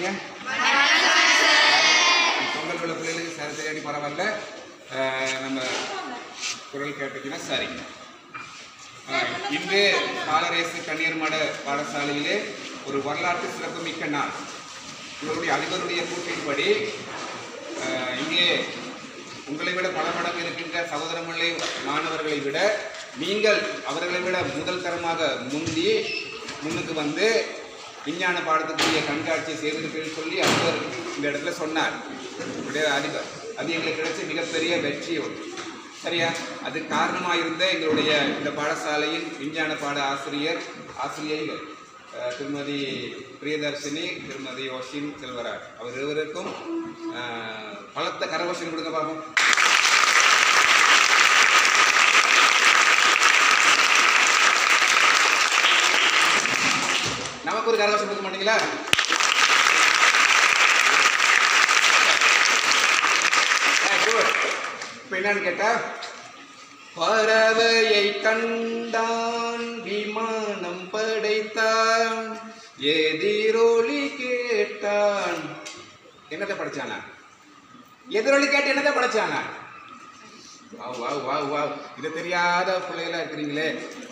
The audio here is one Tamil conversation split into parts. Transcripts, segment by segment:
படிங்க பொங்கல் உள்ள பிள்ளைகளுக்கு சரி சரியாடி பரவாயில்ல அஹ், நம்ம குரல் கேட்டுச்சுன்னா சரி அஹ், இன்று பாலரேசு கன்னியர்மட பாடசாலையிலே ஒரு வரலாற்று சிறப்புமிக்க நாள் இவருடைய அதிபருடைய கூற்றின்படி அஹ், இங்கே உங்களை விட பல மடங்கு இருக்கின்ற சகோதரமல்லை மாணவர்களை விட நீங்கள் அவர்களை விட முதல் தரமாக முந்தி முன்னுக்கு வந்து விஞ்ஞான பாடத்துக்குரிய கண்காட்சியை செய்திருக்கிறேன்னு சொல்லி அவர் இந்த இடத்துல சொன்னார் உடைய அதிபர் அது எங்களுக்கு கிடைச்ச மிகப்பெரிய வெற்றி ஒன்று சரியா அது காரணமாக இருந்த எங்களுடைய இந்த பாடசாலையின் விஞ்ஞான பாட ஆசிரியர் ஆசிரியைகள் அஹ், திருமதி பிரியதர்ஷினி திருமதி ஓஷின் செல்வராஜ் அவர் இருவருக்கும் அஹ், பலத்த கரகோஷம் கொடுங்க பாப்போம் நமக்கு ஒரு கரகோஷம் கொடுக்க மாட்டீங்களா இப்போ என்னன்னு கேட்டா பறவையை கண்டான் விமானம் படைத்தான் எதிரொலி கேட்டான் என்னத்தை படைச்சானா எதிரொலி கேட்டு என்னத்தை படைச்சானா வாவ் வாவ் வாவ் வாவ் இது தெரியாத பிள்ளைகளா இருக்கிறீங்களே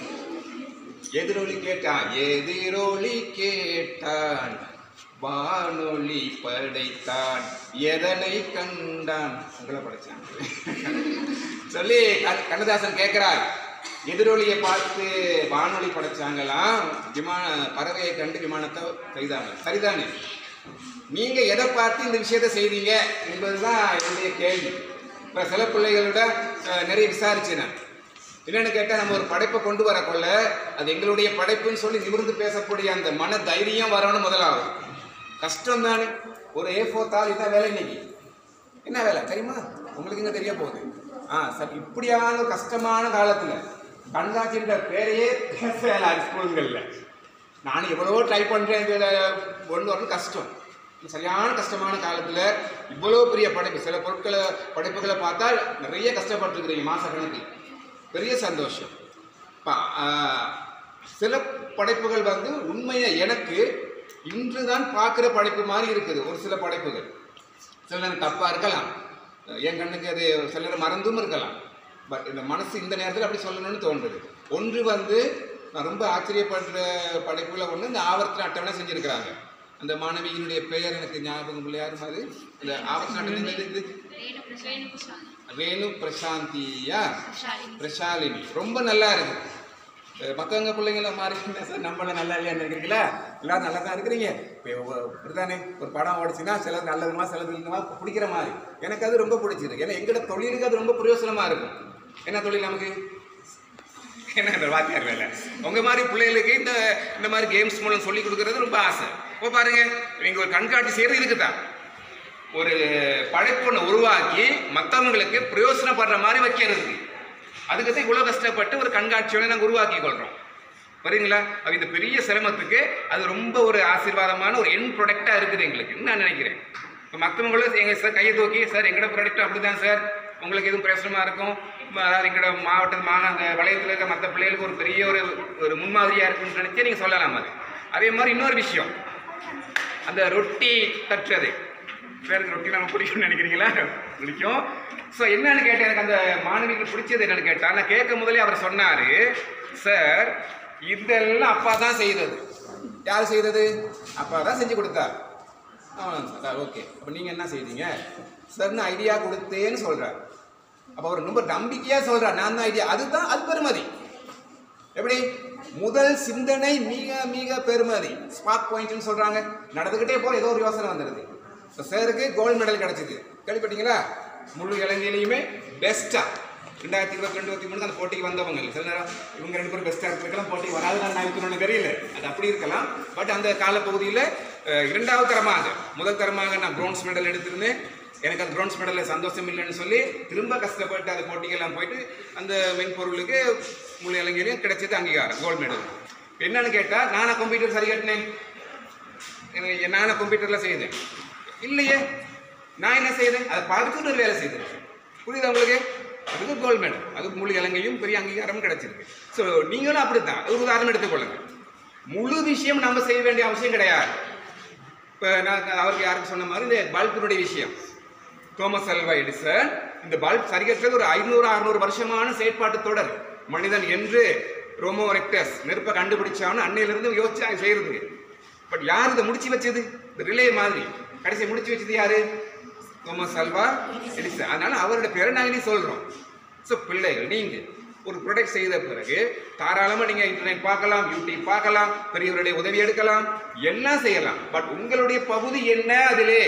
எதிரொலி கேட்டான் எதிரொலி கேட்டான் வானொலி படைத்தான் எதனை கண்டான் உங்களை படைச்சான் சொல்லி கண்ண- கண்ணதாசன் கேட்கிறார் எதிரொலியை பார்த்து வானொலி படைச்சாங்களாம் விமான பறவையை கண்டு விமானத்தை செய்தாங்க சரிதானே நீங்க எதை பார்த்து இந்த விஷயத்தை செய்தீங்க என்பதுதான் என்னுடைய கேள்வி இப்போ சில பிள்ளைகளோட அஹ், நிறைய விசாரிச்சேன் நான் என்னன்னு கேட்டால் நம்ம ஒரு படைப்பை கொண்டு வரக்குள்ள அது எங்களுடைய படைப்புன்னு சொல்லி நிமிர்ந்து பேசக்கூடிய அந்த மன தைரியம் வரணும் முதலாவது கஷ்டம் தானே ஒரு ஏ ஃபோர் தாள் இதான் வேலை இன்னைக்கு என்ன வேலை தெரியுமா உங்களுக்கு இங்க தெரிய போகுது ஆ சார் இப்படியான ஒரு கஷ்டமான காலத்துல கண்காட்சின்ற பேரையே பேசல ஸ்கூல்களில் நான் எவ்வளவோ ட்ரை பண்ணுறேன் இதில் கொண்டு வரணும் கஷ்டம் சரியான கஷ்டமான காலத்தில் இவ்வளோ பெரிய படைப்பு சில பொருட்களை படைப்புகளை பார்த்தா நிறைய கஷ்டப்பட்டுருக்கிறீங்க மாசக்கணக்கில் பெரிய சந்தோஷம் பா ஆ, சில படைப்புகள் வந்து உண்மையை எனக்கு இன்று தான் பார்க்குற படைப்பு மாதிரி இருக்குது ஒரு சில படைப்புகள் சில நேரம் தப்பாக இருக்கலாம் என் கண்ணுக்கு அது சில நேரம் மறந்தும் இருக்கலாம் பட் இந்த மனசு இந்த நேரத்தில் அப்படி சொல்லணும்னு தோன்றுது ஒன்று வந்து நான் ரொம்ப ஆச்சரியப்படுற படைப்புகளை ஒன்று இந்த ஆவர்த்தன அட்டவணை செஞ்சுருக்கிறாங்க அந்த மாணவியினுடைய பெயர் எனக்கு ஞாபகம் இல்லை யாரும் அது இந்த ஆவர்த்தன அட்டவணை இது ரேணு பிரசாந்தியா பிரசாலினி ரொம்ப நல்லா இருக்கு அஹ் மத்தவங்க பிள்ளைங்கள மாறி என்ன சார் நம்மள நல்லா இல்லையான்னு இருக்கிறீங்களா எல்லாரும் நல்லா தான் இருக்கிறீங்க இப்போ இப்படிதானே ஒரு படம் ஓடிச்சுன்னா சிலது நல்ல விதமா சிலது விதமா பிடிக்கிற மாதிரி எனக்கு அது ரொம்ப பிடிச்சிருக்கு ஏன்னா எங்கட தொழிலுக்கு அது ரொம்ப பிரயோசனமா இருக்கும் என்ன தொழில் நமக்கு என்ன இந்த வாத்தியார் வேலை உங்க மாதிரி பிள்ளைகளுக்கு இந்த இந்த மாதிரி கேம்ஸ் மூலம் சொல்லி கொடுக்கறது ரொம்ப ஆசை இப்போ பாருங்க நீங்க ஒரு கண்காட்சி செய்யறது இதுக்கு தான் ஒரு படைப்பு ஒன்று உருவாக்கி மற்றவங்களுக்கு பிரயோசனப்படுற மாதிரி வைக்கிறது அதுக்கு தான் இவ்வளோ கஷ்டப்பட்டு ஒரு கண்காட்சியோட நாங்கள் உருவாக்கி கொள்கிறோம் வரீங்களா அப்ப இந்த பெரிய சிரமத்துக்கு அது ரொம்ப ஒரு ஆசீர்வாதமான ஒரு என் ப்ராடக்டாக இருக்குது எங்களுக்கு நான் நினைக்கிறேன் இப்போ மற்றவங்களும் எங்கள் சார் கையை தூக்கி சார் எங்களோட ப்ராடக்ட் அப்படி தான் சார் உங்களுக்கு எதுவும் பிரயோசனமாக இருக்கும் ம- அதாவது எங்களோட மாவட்ட மா அந்த வளையத்தில் இருக்க மற்ற பிள்ளைகளுக்கு ஒரு பெரிய ஒரு ஒரு முன்மாதிரியாக இருக்குன்னு நினச்சி நீங்கள் சொல்லலாம் அது அதே மாதிரி இன்னொரு விஷயம் அந்த ரொட்டி தட்டுறது பேருக்கு ரொட்டி நம்ம பிடிக்கும்னு நினைக்கிறீங்களா பிடிக்கும் ஸோ என்னன்னு கேட்டேன் எனக்கு அந்த மாணவிக்கு பிடிச்சது என்னன்னு கேட்டா நான் கேட்க முதலே அவர் சொன்னார் சார் இதெல்லாம் அப்பா தான் செய்தது யார் செய்தது அப்பா தான் செஞ்சு கொடுத்தார் ஆ ஓகே அப்போ நீங்கள் என்ன செய்தீங்க சார்னு ஐடியா கொடுத்தேன்னு சொல்கிறார் அப்போ அவர் ரொம்ப நம்பிக்கையாக சொல்கிறார் நான் தான் ஐடியா அதுதான் அது பெருமதி எப்படி முதல் சிந்தனை மிக மிக பெருமதி ஸ்பார்க் பாயிண்ட்னு சொல்றாங்க நடந்துக்கிட்டே போற ஏதோ ஒரு யோசனை வந்துடுது இப்போ சாருக்கு கோல்டு மெடல் கிடைச்சிது கேள்விப்பட்டீங்களா முழு இலங்கையிலையுமே பெஸ்டா ரெண்டாயிரத்தி இருபத்தி ரெண்டு இருபத்தி மூணு அந்த போட்டிக்கு வந்தவங்க சில நேரம் இவங்க ரெண்டு பேரும் பெஸ்ட்டாக இருக்கலாம் போட்டி வராது நான் இருக்கணும்னு தெரியல அது அப்படி இருக்கலாம் பட் அந்த காலப்பகுதியில் அஹ், இரண்டாவது தரமாக முதல் தரமாக நான் பிரான்ஸ் மெடல் எடுத்திருந்தேன் எனக்கு அந்த பிரான்ஸ் மெடலில் சந்தோஷம் இல்லைன்னு சொல்லி திரும்ப கஷ்டப்பட்டு அந்த போட்டிக்கெல்லாம் போயிட்டு அந்த மென்பொருளுக்கு முழு இலங்கையிலையும் கிடைச்சது அங்கீகாரம் கோல்டு மெடல் என்னன்னு கேட்டால் நானா கம்ப்யூட்டர் சரி கட்டினேன் எனக்கு நானா கம்ப்யூட்டரில் செய்தேன் இல்லையே நான் என்ன செய்தேன் அதை பார்த்துட்டு ஒரு வேலை செய்தேன் புரியுதா உங்களுக்கு அதுக்கு கோல்டு மெடல் அதுக்கு முழு இலங்கையும் பெரிய அங்கீகாரமும் கிடைச்சிருக்கு ஸோ நீங்களும் அப்படித்தான் ஒரு உதாரணம் எடுத்துக்கொள்ளுங்க முழு விஷயம் நம்ம செய்ய வேண்டிய அவசியம் கிடையாது இப்போ நான் அவருக்கு யாருக்கு சொன்ன மாதிரி இந்த பல்பினுடைய விஷயம் தோமஸ் அல்வா எடிசன் இந்த பல்ப் சரிகற்றது ஒரு ஐநூறு அறுநூறு வருஷமான செயற்பாட்டு தொடர் மனிதன் என்று ரோமோ ரெக்டஸ் நெருப்பை கண்டுபிடிச்சான்னு அன்னையிலிருந்து யோசிச்சாங்க செய்யறது பட் யார் இதை முடிச்சு வச்சது இந்த ரிலே மாதிரி கடைசியை முடிச்சு வச்சது யாரு தோமஸ் அல்வா எடிசன் அதனால அவரோட பேரை நாங்கள் இனி சொல்றோம் ஸோ பிள்ளைகள் நீங்க ஒரு ப்ரொடக்ட் செய்த பிறகு தாராளமாக நீங்கள் இன்டர்நெட் பார்க்கலாம் யூடியூப் பார்க்கலாம் பெரியவருடைய உதவி எடுக்கலாம் எல்லாம் செய்யலாம் பட் உங்களுடைய பகுதி என்ன அதிலே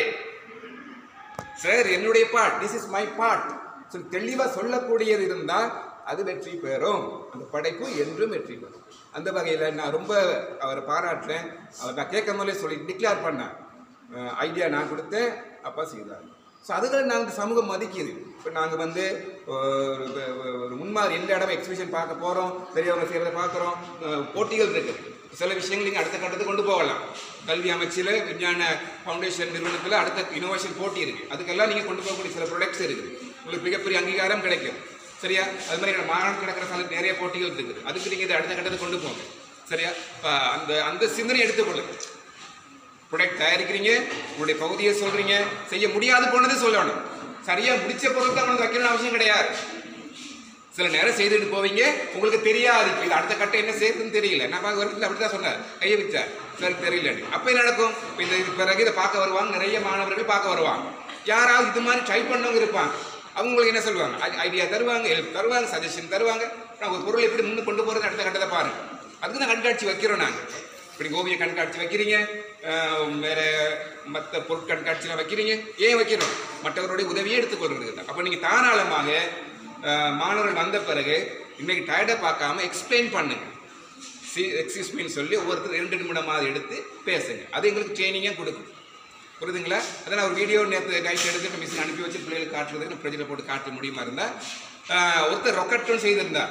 சார் என்னுடைய part this is my part so தெளிவாக சொல்லக்கூடியது இருந்தால் அது வெற்றி பெறும் அந்த படைப்பு என்றும் வெற்றி பெறும் அந்த வகையில் நான் ரொம்ப அவரை பாராட்டுறேன் அவர் நான் கேட்கும் போதே சொல்லி டிக்ளேர் பண்ணேன் ஐடியா நான் கொடுத்தேன் அப்பா செய்தார் ஸோ அதுகளை நாங்கள் சமூகம் மதிக்குது இப்போ நாங்கள் வந்து ஒரு ஒரு முன்மாதிரி எந்த இடம் எக்ஸிபிஷன் பார்க்க போகிறோம் பெரியவங்க செய்கிறத பார்க்குறோம் போட்டிகள் இருக்குது சில விஷயங்கள் நீங்கள் அடுத்த கட்டத்துக்கு கொண்டு போகலாம் கல்வி அமைச்சில் விஞ்ஞான ஃபவுண்டேஷன் நிறுவனத்தில் அடுத்த இனோவேஷன் போட்டி இருக்குது அதுக்கெல்லாம் நீங்கள் கொண்டு போகக்கூடிய சில ப்ரொடக்ட்ஸ் இருக்குது உங்களுக்கு மிகப்பெரிய அங்கீகாரம் கிடைக்கும் சரியா அது மாதிரி எங்களோட மாநாடு கிடக்கிற சில நிறைய போட்டிகள் இருக்குது அதுக்கு நீங்கள் இதை அடுத்த கட்டத்துக்கு கொண்டு போங்க சரியா இப்ப அந்த அந்த சிந்தனை எடுத்துக்கொள்ளுங்க ப்ரொடக்ட் தயாரிக்கிறீங்க உங்களுடைய பகுதியை சொல்றீங்க செய்ய முடியாது போனது சொல்லணும் சரியா முடிச்ச பொருள் தான் உங்களுக்கு வைக்கணும்னு அவசியம் கிடையாது சில நேரம் செய்துட்டு போவீங்க உங்களுக்கு தெரியாது இப்போ இது அடுத்த கட்டம் என்ன செய்யுதுன்னு தெரியல நான் பார்க்க வரத்துல அப்படி தான் சொன்னார் கையை வச்சார் சார் தெரியல அப்போ என்ன நடக்கும் இப்போ இந்த இது பிறகு இதை பார்க்க வருவாங்க நிறைய மாணவர்கள் பார்க்க வருவாங்க யாராவது இது மாதிரி ட்ரை பண்ணவங்க இருப்பாங்க அவங்க உங்களுக்கு என்ன சொல்லுவாங்க ஐடியா தருவாங்க ஹெல்ப் தருவாங்க சஜஷன் தருவாங்க நான் ஒரு பொருள் எப்படி முன்னு கொண்டு போகிறது அடுத்த கட்டத்தை பாருங்க அதுக்கு தான் கண்காட்சி வைக்கிறோம் நாங்கள் இப்படி ஓவிய கண்காட்சி வைக்கிறீங்க அஹ் வேற மற்ற பொருட்கண்காட்சிலாம் வைக்கிறீங்க ஏன் வைக்கிறோம் மற்றவருடைய உதவியே எடுத்துக்கொள்றது அப்போ நீங்கள் தாராளமாக அஹ், மாணவர்கள் வந்த பிறகு இன்னைக்கு டயர்டை பார்க்காம எக்ஸ்பிளைன் பண்ணுங்க சி எக்ஸிஸ்மின்னு சொல்லி ஒவ்வொருத்தர் ரெண்டு நிமிடமாவது எடுத்து பேசுங்க அது எங்களுக்கு ட்ரைனிங்காக கொடுக்கும் புரியுதுங்களா அதை நான் ஒரு வீடியோ நேற்று நைட் எடுத்து மிஷின் அனுப்பி வச்சு பிள்ளைகளுக்கு காட்டுறதுக்கு ப்ரொஜெக்டில் போட்டு காட்ட முடியுமா இருந்தால் ஒருத்தர் ரொக்கட்டும் செய்திருந்தார்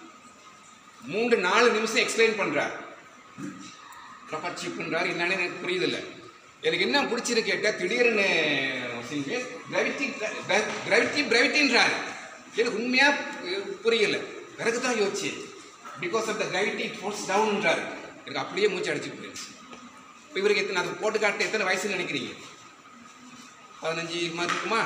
மூன்று நாலு நிமிஷம் எக்ஸ்பிளைன் பண்ணுறார் ரப்பர் சிப்புன்றார் என்னன்னு எனக்கு புரியுதில்ல எனக்கு என்ன பிடிச்சிருக்கு கேட்டால் திடீர்னு கிராவிட்டி கிராவிட்டி கிராவிட்டின்றாரு எனக்கு உண்மையாக புரியல பிறகு தான் யோசிச்சு because of the gravity force டவுன்ன்றாரு எனக்கு அப்படியே மூச்சு அடிச்சு போயிடுச்சு இப்போ இவருக்கு எத்தனை அது போட்டு காட்ட எத்தனை வயசுன்னு நினைக்கிறீங்க பதினஞ்சு மாதிரி இருக்குமா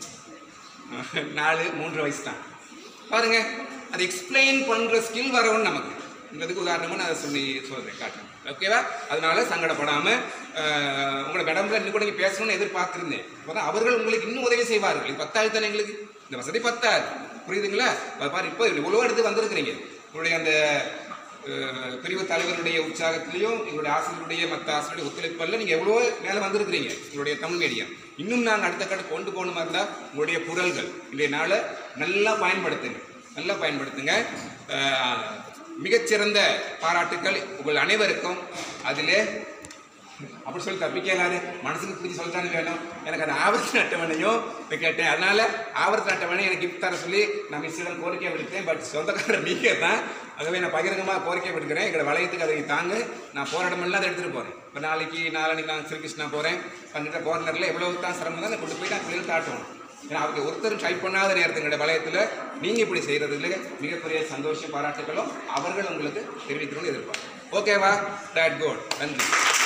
நாலு மூன்று வயசு தான் பாருங்க அது எக்ஸ்பிளைன் பண்ணுற ஸ்கில் வரவும் நமக்கு இதுக்கு உதாரணமாக நான் அதை சொல்லி சொல்கிறேன் காட்டுறேன் ஓகேவா அதனால சங்கடப்படாமல் உங்களை மேடம்ல இன்னும் கூட நீங்கள் பேசணும்னு எதிர்பார்த்துருந்தேன் அப்போ அவர்கள் உங்களுக்கு இன்னும் உதவி செய்வார்கள் இது பத்தாது தானே எங்களுக்கு இந்த வசதி பத்தாது புரியுதுங்களா அப்ப பாரு இப்போ இவ்வளோ எடுத்து வந்திருக்கிறீங்க உங்களுடைய அந்த அஹ், பிரிவு தலைவருடைய உற்சாகத்திலையும் எங்களுடைய ஆசிரியருடைய மற்ற ஆசிரியருடைய ஒத்துழைப்பில் நீங்கள் எவ்வளோ மேலே வந்திருக்கிறீங்க உங்களுடைய தமிழ் மீடியம் இன்னும் நாங்கள் அடுத்த கட்ட கொண்டு போகணுமா இருந்தால் உங்களுடைய குரல்கள் இன்றைய நாளை நல்லா பயன்படுத்துங்க நல்லா பயன்படுத்துங்க அஹ், மிகச்சிறந்த பாராட்டுக்கள் உங்கள் அனைவருக்கும் அதிலே அப்படி சொல்லி தப்பிக்கலாரு மனசுக்கு பிடிச்சி சொல்லிட்டானு வேணும் எனக்கு அந்த ஆவர்த்தன அட்டவணையும் இப்போ கேட்டேன் அதனால ஆவர்த்தன அட்டவணை எனக்கு gift தர சொல்லி நான் மிஸ்ஸிடம் கோரிக்கை விடுத்தேன் பட் சொந்தக்காரர் நீங்கள் தான் ஆகவே நான் பகிரங்கமாக கோரிக்கை விடுக்கிறேன் எங்களோட வளையத்துக்கு அதை தாங்க நான் போராட்டமெல்லாம் அதை எடுத்துகிட்டு போகிறேன் இப்போ நாளைக்கு நாளைக்கு நான் ஸ்ரீகிருஷ்ணா போகிறேன் பண்ணிட்ட கோர்னரில் எவ்வளவு தான் சிரமம் தான் நான் கொண்டு போய் நான் பிள்ளைகள் காட்டுவோம் ஏன்னா அவங்க ஒருத்தரும் ட்ரை பண்ணாத நேரத்துங்களோட வளையத்தில் நீங்கள் இப்படி செய்கிறதுல மிகப்பெரிய சந்தோஷம் பாராட்டுகளும் அவர்கள் உங்களுக்கு தெரிவிக்கணும்னு எதிர்பார்க்கிறேன் ஓகேவா டேட் குட் நன்றி